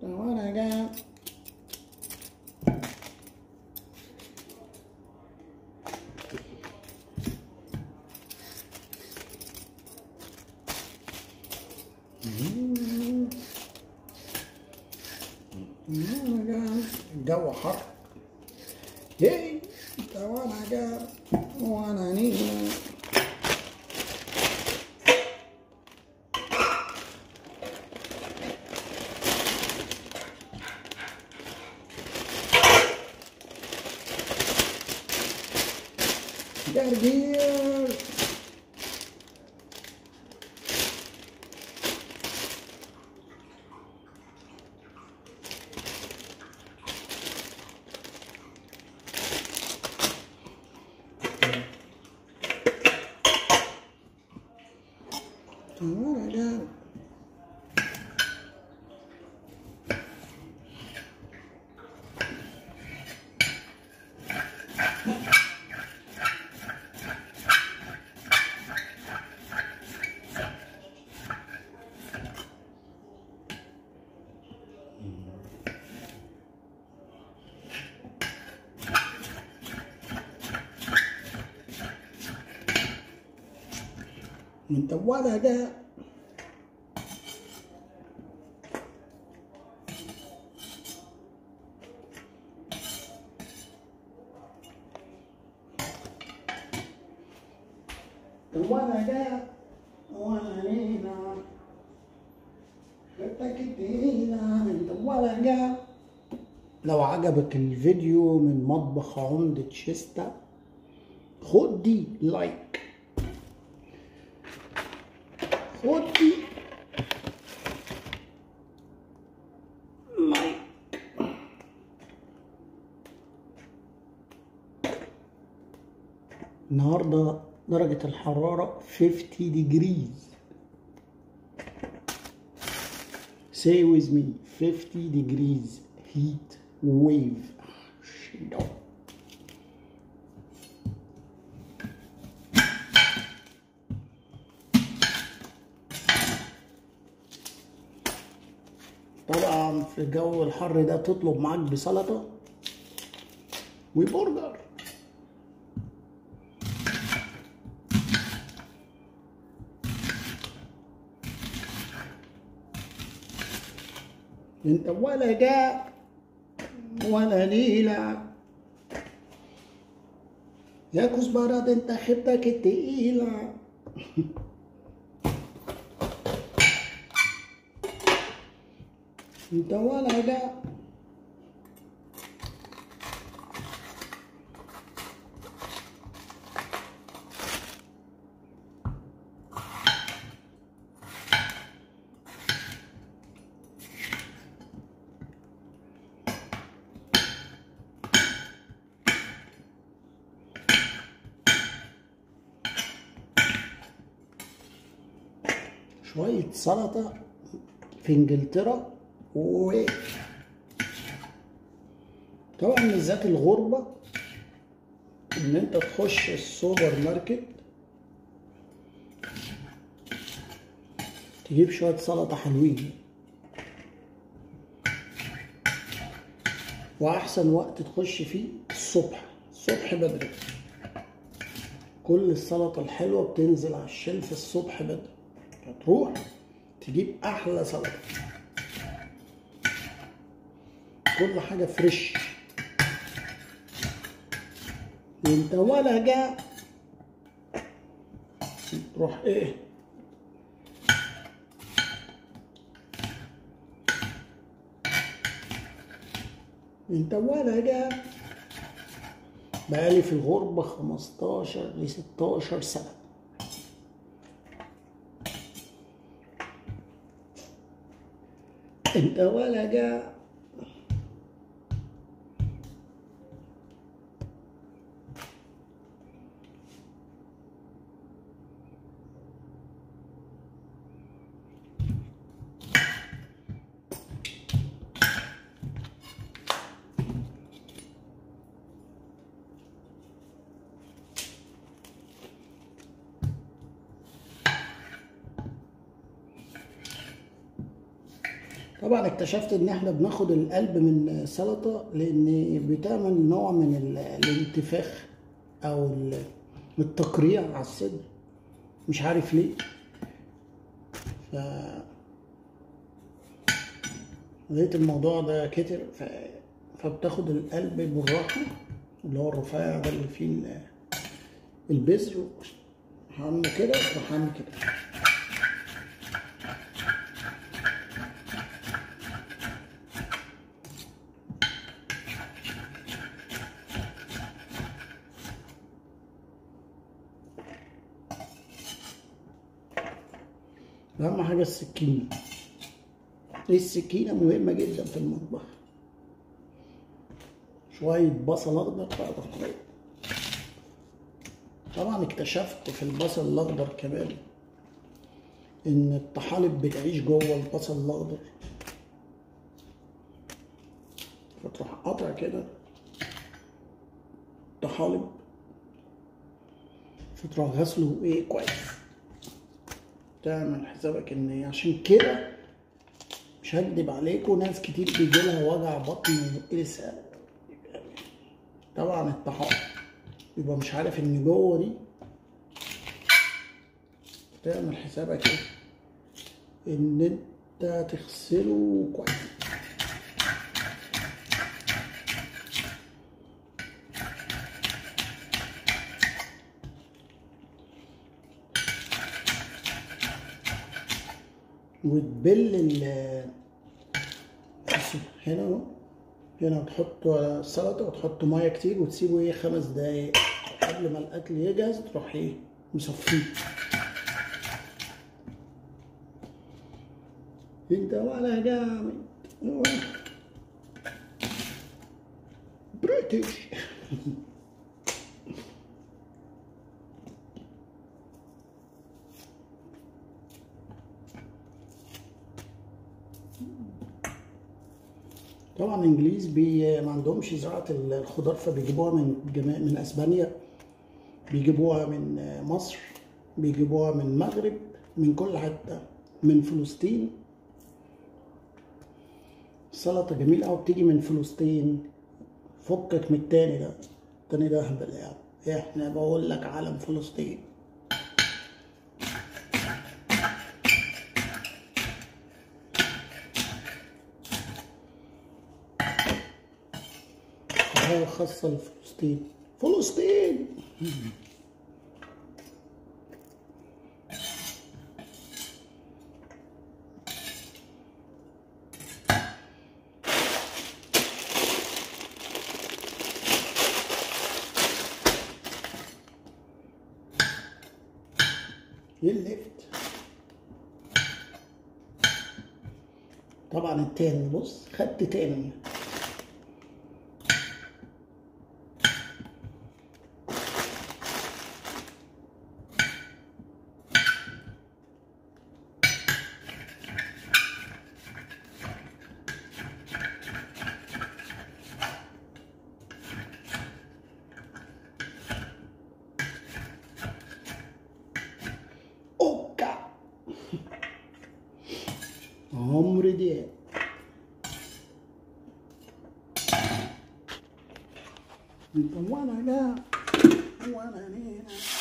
ورقة الجو حر هي ورقة وانا نينا جرجير ورقة انت ورقة ورقة وانا نينا خدتك الدينا انت ورقة لو عجبك الفيديو من مطبخ عمدة شيستا خد دي لايك خد دي لايك النهارده درجة الحرارة 50 degrees Say with me 50 degrees heat wave Shadow. طبعا في الجو الحر ده تطلب معاك بسلطة وبرجر انت ولا جاء ولا ليلة يا كزبرة ده انت خيبتك التقيلة انت ولا جاء شوية سلطة في انجلترا و طبعا ميزات الغربة ان انت تخش السوبر ماركت تجيب شوية سلطة حلوين واحسن وقت تخش فيه الصبح الصبح بدري كل السلطة الحلوة بتنزل على الشلف الصبح بدري هتروح تجيب احلى سلطة كل حاجة فريش انت ولا جاء تروح ايه انت ولا جاء بقالي في الغربة خمستاشر لستاشر سنة انت ولا جاء طبعا اكتشفت ان احنا بناخد القلب من السلطه لان بتعمل نوع من ال- الانتفاخ او ال- التقريع على الصدر مش عارف ليه ف لقيت الموضوع ده كتر ف... فبتاخد القلب بالراحه اللي هو الرفيع ده اللي فيه ال- البذر هعمل كده وراح اعمل كده اهم حاجه السكينه السكينه مهمه جدا في المطبخ شويه بصل اخضر بقى بخير طبعا اكتشفت في البصل الاخضر كمان ان الطحالب بتعيش جوه البصل الاخضر فتروح قاطع كده طحالب فتروح غسله ايه كويس تعمل حسابك ان عشان كده مش هكدب عليكم ناس كتير بيجي لها وجع بطن وإلسة طبعا الطحالب يبقى مش عارف ان جوه دي تعمل حسابك ايه ان انت تغسله كويس وتبل ال بص هنا اهو هنا تحط السلطة وتحط مية كتير وتسيبه ايه خمس دقايق قبل ما الأكل يجهز تروح ايه مصفيه انت ولا جامد بريتش طبعا الانجليز بي ما عندهمش زراعه الخضار فبيجيبوها من جميع من اسبانيا بيجيبوها من مصر بيجيبوها من المغرب من كل حته من فلسطين السلطه جميله قوي بتيجي من فلسطين فكك من التاني ده التاني ده هبل يعني احنا بقول لك علم فلسطين حاجة خاصة لفلسطين فلسطين الليفت طبعا التاني بص خدت تاني اوكا عمرو دياب انت وانا لا وانا هنا